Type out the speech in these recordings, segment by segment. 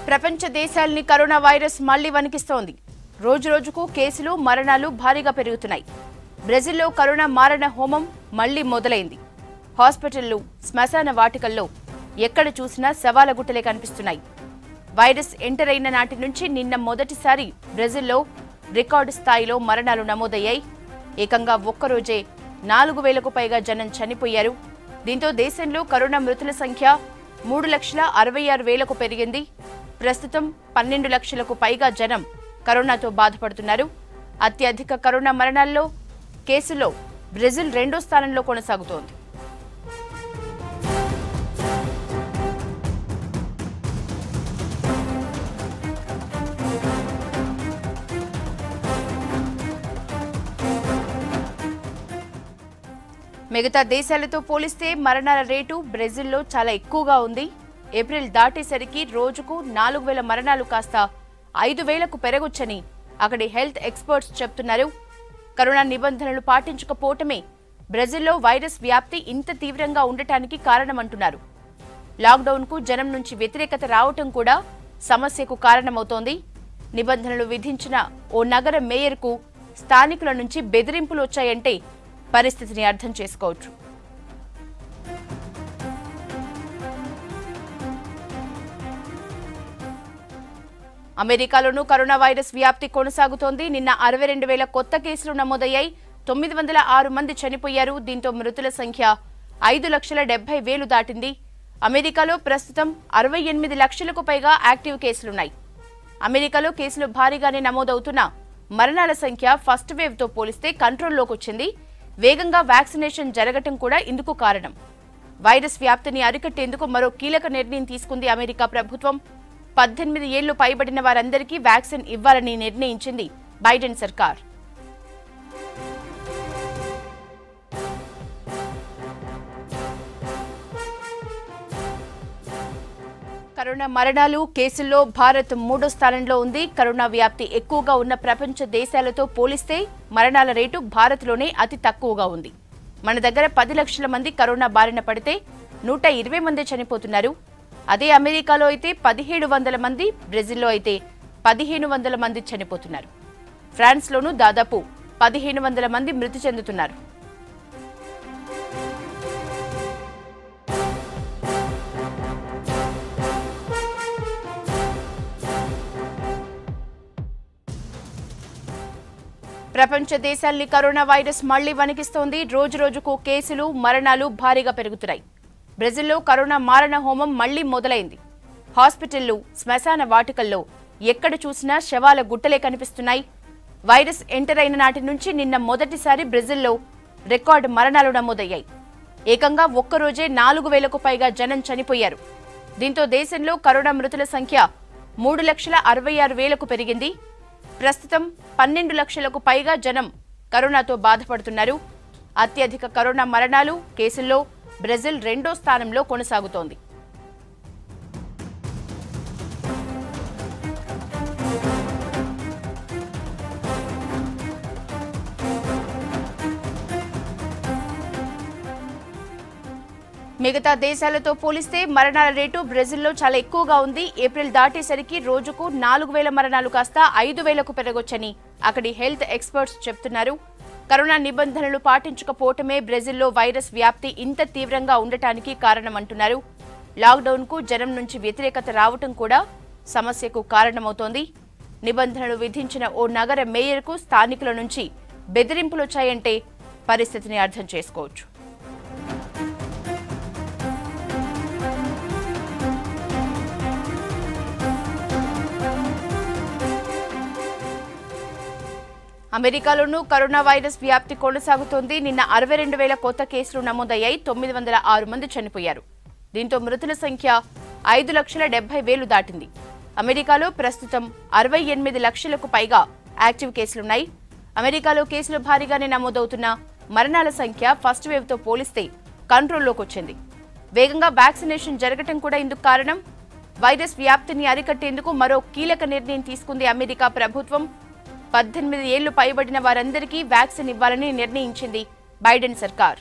ప్రపంచ దేశాల్ని corona virus మళ్లీ వణికిస్తోంది రోజు రోజుకు కేసులు మరణాలు భారీగా పెరుగుతున్నాయి బ్రెజిల్లో కరోనా మారణ హోమం మళ్లీ మొదలైంది హాస్పిటళ్లు శ్మశాన వాటికల్లో ఎక్కడ చూసినా శవాల గుట్టలే కనిపిస్తున్నాయి వైరస్ ఎంటర్ అయిన నాటి నుంచి నిన్న మొదటిసారి బ్రెజిల్లో రికార్డు స్థాయిలో మరణాలు నమోదయ్యాయి ఏకంగా ఒక్కరోజే నాలుగు వేలకు పైగా జనం చనిపోయారు దీంతో దేశంలో కరోనా మృతుల సంఖ్య మూడు లక్షల అరవై ఆరు వేలకు పెరిగింది ప్రస్తుతం పన్నెండు లక్షలకు పైగా జనం కరోనాతో బాధపడుతున్నారు అత్యధిక కరోనా మరణాల్లో కేసులో బ్రెజిల్ రెండో స్థానంలో కొనసాగుతోంది మిగతా దేశాలతో పోలిస్తే మరణాల రేటు బ్రెజిల్లో చాలా ఎక్కువగా ఉంది ఏప్రిల్ దాటేసరికి రోజుకు నాలుగు వేల మరణాలు కాస్త ఐదు వేలకు పెరగొచ్చని అక్కడి హెల్త్ ఎక్స్పర్ట్స్ చెప్తున్నారు కరోనా నిబంధనలు పాటించకపోవటమే బ్రెజిల్లో వైరస్ వ్యాప్తి ఇంత తీవ్రంగా ఉండటానికి కారణమంటున్నారు లాక్డౌన్కు జనం నుంచి వ్యతిరేకత రావటం కూడా సమస్యకు కారణమవుతోంది నిబంధనలు విధించిన ఓ నగర మేయర్కు స్థానికుల నుంచి బెదిరింపులు వచ్చాయంటే పరిస్థితిని అర్థం చేసుకోవచ్చు అమెరికాలోనూ కరోనా వైరస్ వ్యాప్తి కొనసాగుతోంది నిన్న అరవై రెండు వేల కొత్త కేసులు నమోదయ్యాయి తొమ్మిది వందల ఆరు మంది చనిపోయారు దీంతో మృతుల సంఖ్య ఐదు లక్షల డెబ్బై వేలు దాటింది అమెరికాలో ప్రస్తుతం అరవై ఎనిమిది లక్షలకు పైగా యాక్టివ్ కేసులున్నాయి అమెరికాలో కేసులు భారీగానే నమోదవుతున్న మరణాల సంఖ్య ఫస్ట్ వేవ్ తో పోలిస్తే కంట్రోల్లోకి వచ్చింది వేగంగా వ్యాక్సినేషన్ జరగటం కూడా ఇందుకు కారణం వైరస్ వ్యాప్తిని అరికట్టేందుకు మరో కీలక నిర్ణయం తీసుకుంది అమెరికా ప్రభుత్వం పద్దెనిమిది ఏళ్లు పైబడిన వారందరికీ వ్యాక్సిన్ ఇవ్వాలని నిర్ణయించింది బైడెన్ సర్కార్ కరోనా మరణాలు కేసుల్లో భారత్ మూడో స్థానంలో ఉంది కరోనా వ్యాప్తి ఎక్కువగా ఉన్న ప్రపంచ దేశాలతో పోలిస్తే మరణాల రేటు భారత్లోనే అతి తక్కువగా ఉంది మన దగ్గర పది లక్షల మంది కరోనా బారిన పడితే నూట ఇరవై మంది చనిపోతున్నారు అదే అమెరికాలో అయితే పదిహేడు వందల మంది బ్రెజిల్లో అయితే పదిహేను వందల మంది చనిపోతున్నారు ఫ్రాన్స్లోనూ దాదాపు పదిహేను వందల మంది మృతి చెందుతున్నారు ప్రపంచ దేశాల్ని కరోనా వైరస్ మళ్లీ వణికిస్తోంది రోజు రోజుకు కేసులు మరణాలు భారీగా పెరుగుతున్నాయి బ్రెజిల్లో కరోనా మారణ హోమం మళ్లీ మొదలైంది హాస్పిటళ్లు శ్మశాన వాటికల్లో ఎక్కడ చూసినా శవాల గుట్టలే కనిపిస్తున్నాయి వైరస్ ఎంటర్ అయిన నాటి నుంచి నిన్న మొదటిసారి బ్రెజిల్లో రికార్డు మరణాలు నమోదయ్యాయి ఏకంగా ఒక్కరోజే నాలుగు వేలకు పైగా జనం చనిపోయారు దీంతో దేశంలో కరోనా మృతుల సంఖ్య మూడు లక్షల అరవై ఆరు వేలకు పెరిగింది ప్రస్తుతం పన్నెండు లక్షలకు పైగా జనం కరోనాతో బాధపడుతున్నారు అత్యధిక కరోనా మరణాలు కేసుల్లో బ్రెజిల్ రెండో స్థానంలో కొనసాగుతోంది మిగతా దేశాలతో పోలిస్తే మరణాల రేటు బ్రెజిల్లో చాలా ఎక్కువగా ఉంది ఏప్రిల్ దాటేసరికి రోజుకు నాలుగు వేల మరణాలు కాస్త ఐదు వేలకు పెరగొచ్చని అక్కడి హెల్త్ ఎక్స్పర్ట్స్ చెప్తున్నారు కరోనా నిబంధనలు పాటించకపోవటమే బ్రెజిల్లో వైరస్ వ్యాప్తి ఇంత తీవ్రంగా ఉండటానికి కారణమంటున్నారు లాక్డౌన్కు జనం నుంచి వ్యతిరేకత రావటం కూడా సమస్యకు కారణమవుతోంది నిబంధనలు విధించిన ఓ నగర మేయర్కు స్థానికుల నుంచి బెదిరింపులు వచ్చాయంటే పరిస్థితిని అర్థం చేసుకోవచ్చు అమెరికాలోనూ కరోనా వైరస్ వ్యాప్తి కొనసాగుతోంది నిన్న అరవై రెండు వేల కొత్త కేసులు నమోదయ్యాయి తొమ్మిది వందల ఆరు మంది చనిపోయారు దీంతో మృతుల సంఖ్య ఐదు లక్షల డెబ్బై వేలు దాటింది అమెరికాలో ప్రస్తుతం అరవై ఎనిమిది లక్షలకు పైగా యాక్టివ్ కేసులున్నాయి అమెరికాలో కేసులు భారీగానే నమోదవుతున్న మరణాల సంఖ్య ఫస్ట్ వేవ్ తో పోలిస్తే కంట్రోల్లోకి వచ్చింది వేగంగా వ్యాక్సినేషన్ జరగటం కూడా ఇందుకు కారణం వైరస్ వ్యాప్తిని అరికట్టేందుకు మరో కీలక నిర్ణయం తీసుకుంది అమెరికా ప్రభుత్వం పద్దెనిమిది ఏళ్లు పైబడిన వారందరికీ వ్యాక్సిన్ ఇవ్వాలని నిర్ణయించింది బైడెన్ సర్కార్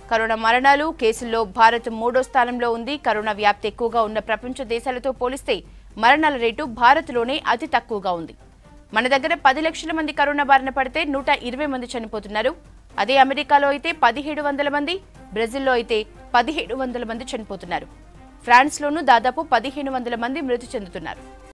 కరోనా మరణాలు కేసుల్లో భారత్ మూడో స్థానంలో ఉంది కరోనా వ్యాప్తి ఎక్కువగా ఉన్న ప్రపంచ దేశాలతో పోలిస్తే మరణాల రేటు భారత్లోనే అతి తక్కువగా ఉంది మన దగ్గర పది లక్షల మంది కరోనా బారిన పడితే నూట ఇరవై మంది చనిపోతున్నారు అదే అమెరికాలో అయితే పదిహేడు వందల మంది బ్రెజిల్లో అయితే పదిహేడు వందల మంది చనిపోతున్నారు ఫ్రాన్స్లోనూ దాదాపు పదిహేను వందల మంది మృతి చెందుతున్నారు